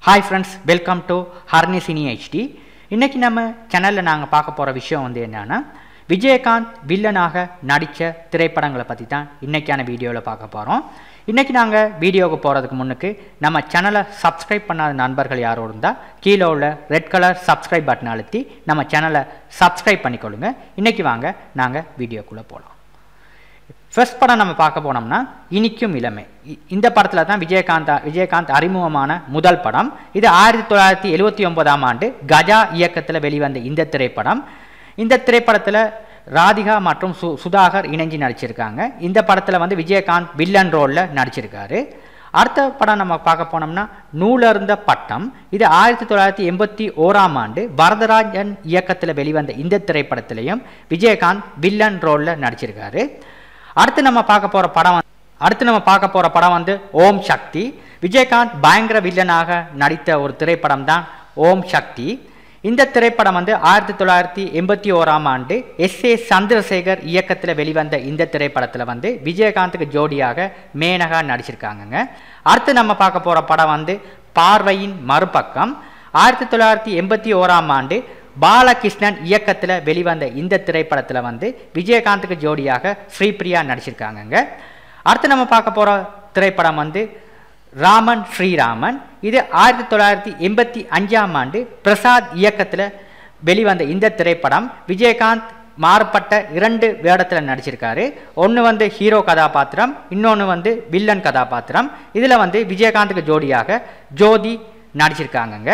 hi friends welcome to ஹர்னி சினி HD இன்றைக்கி நம்ம சேனலில் நாங்கள் பார்க்க போகிற விஷயம் வந்து என்னென்னா விஜயகாந்த் வில்லனாக நடித்த திரைப்படங்களை பற்றி தான் இன்றைக்கான வீடியோவில் பார்க்க போகிறோம் இன்றைக்கி நாங்கள் வீடியோவுக்கு போகிறதுக்கு முன்னுக்கு நம்ம சேனலை சப்ஸ்கிரைப் பண்ணாத நண்பர்கள் யாரும் இருந்தால் கீழே உள்ள ரெட் கலர் சப்ஸ்கிரைப் பட்டன் அழுத்தி நம்ம சேனலை சப்ஸ்கிரைப் பண்ணிக்கொள்ளுங்க இன்றைக்கி வாங்க நாங்கள் வீடியோக்குள்ளே போகலாம் ஃபர்ஸ்ட் படம் நம்ம பார்க்க போனோம்னா இனிக்கும் இளமை இ- இந்த படத்தில் தான் விஜயகாந்த் விஜயகாந்த் அறிமுகமான முதல் படம் இது ஆயிரத்தி தொள்ளாயிரத்தி எழுவத்தி ஒன்பதாம் ஆண்டு கஜா இயக்கத்தில் வெளிவந்த இந்த திரைப்படம் இந்த திரைப்படத்தில் ராதிகா மற்றும் சு சுதாகர் இணைஞ்சு நடிச்சிருக்காங்க இந்த படத்தில் வந்து விஜயகாந்த் வில்லன் ரோலில் நடிச்சிருக்காரு அடுத்த படம் நம்ம பார்க்க போனோம்னா நூலருந்த பட்டம் இது ஆயிரத்தி தொள்ளாயிரத்தி எண்பத்தி ஓராம் ஆண்டு வரதராஜன் இயக்கத்தில் வெளிவந்த இந்த திரைப்படத்திலையும் விஜயகாந்த் வில்லன் ரோலில் நடிச்சிருக்காரு அடுத்து நம்ம பார்க்க போகிற படம் வந்து- அடுத்து நம்ம பார்க்க போகிற படம் வந்து ஓம் சக்தி விஜயகாந்த் பயங்கர வில்லனாக நடித்த ஒரு திரைப்படம் தான் ஓம் சக்தி இந்த திரைப்படம் வந்து ஆயிரத்தி தொள்ளாயிரத்தி எண்பத்தி ஓராம் ஆண்டு எஸ் ஏ சந்திரசேகர் இயக்கத்தில் வெளிவந்த இந்த திரைப்படத்தில் வந்து விஜயகாந்துக்கு ஜோடியாக மேனகா நடிச்சிருக்காங்கங்க அடுத்து நம்ம பார்க்க போகிற படம் வந்து பார்வையின் மறுபக்கம் ஆயிரத்தி தொள்ளாயிரத்தி எண்பத்தி ஓராம் ஆண்டு பாலகிருஷ்ணன் இயக்கத்தில் வெளிவந்த இந்த திரைப்படத்தில் வந்து விஜயகாந்துக்கு ஜோடியாக ஸ்ரீபிரியா நடிச்சிருக்காங்கங்க அடுத்து நம்ம பார்க்க போகிற திரைப்படம் வந்து ராமன் ஸ்ரீராமன் இது ஆயிரத்தி தொள்ளாயிரத்தி எண்பத்தி அஞ்சாம் ஆண்டு பிரசாத் இயக்கத்தில் வெளிவந்த இந்த திரைப்படம் விஜயகாந்த் மாறுபட்ட இரண்டு வேடத்தில் நடிச்சிருக்காரு ஒன்று வந்து ஹீரோ கதாபாத்திரம் இன்னொன்று வந்து வில்லன் கதாபாத்திரம் இதில் வந்து விஜயகாந்துக்கு ஜோடியாக ஜோதி நடிச்சிருக்காங்கங்க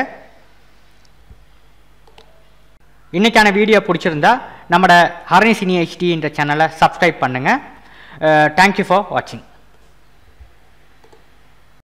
இன்னைக்கான வீடியோ பிடிச்சிருந்தா நம்மளோட ஹரணி சினி ஹெச்டின்ற சேனலை சப்ஸ்கிரைப் பண்ணுங்கள் தேங்க்யூ ஃபார் வாட்சிங்